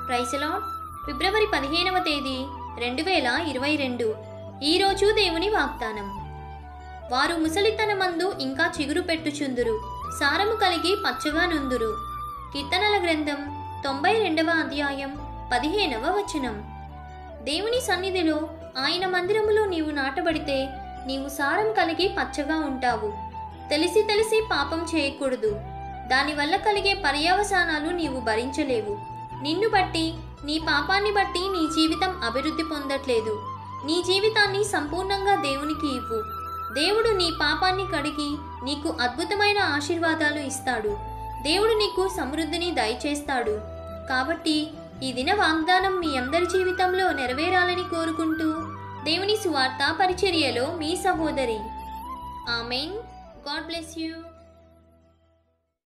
ప్రైసలా ఫిబ్రవరి పదిహేనవ తేదీ రెండు వేల ఇరవై రెండు ఈరోజు దేవుని వాగ్దానం వారు ముసలితనమందు ఇంకా చిగురు పెట్టుచుందురు సారము కలిగి పచ్చగా నుందురు కీర్తనల గ్రంథం తొంభై రెండవ అధ్యాయం పదిహేనవ వచనం దేవుని సన్నిధిలో ఆయన మందిరములో నీవు నాటబడితే నీవు సారం కలిగి పచ్చగా ఉంటావు తెలిసి తెలిసి పాపం చేయకూడదు దానివల్ల కలిగే పర్యవసానాలు నీవు భరించలేవు నిన్ను బట్టి నీ పాపాన్ని బట్టి నీ జీవితం అభివృద్ధి పొందట్లేదు నీ జీవితాన్ని సంపూర్ణంగా దేవునికి ఇవ్వు దేవుడు నీ పాపాన్ని కడిగి నీకు అద్భుతమైన ఆశీర్వాదాలు ఇస్తాడు దేవుడు నీకు సమృద్ధిని దయచేస్తాడు కాబట్టి ఈ దిన వాగ్దానం మీ అందరి జీవితంలో నెరవేరాలని కోరుకుంటూ దేవుని సువార్త పరిచర్యలో మీ సహోదరి ఆమెన్ గాడ్ బ్లెస్ యూ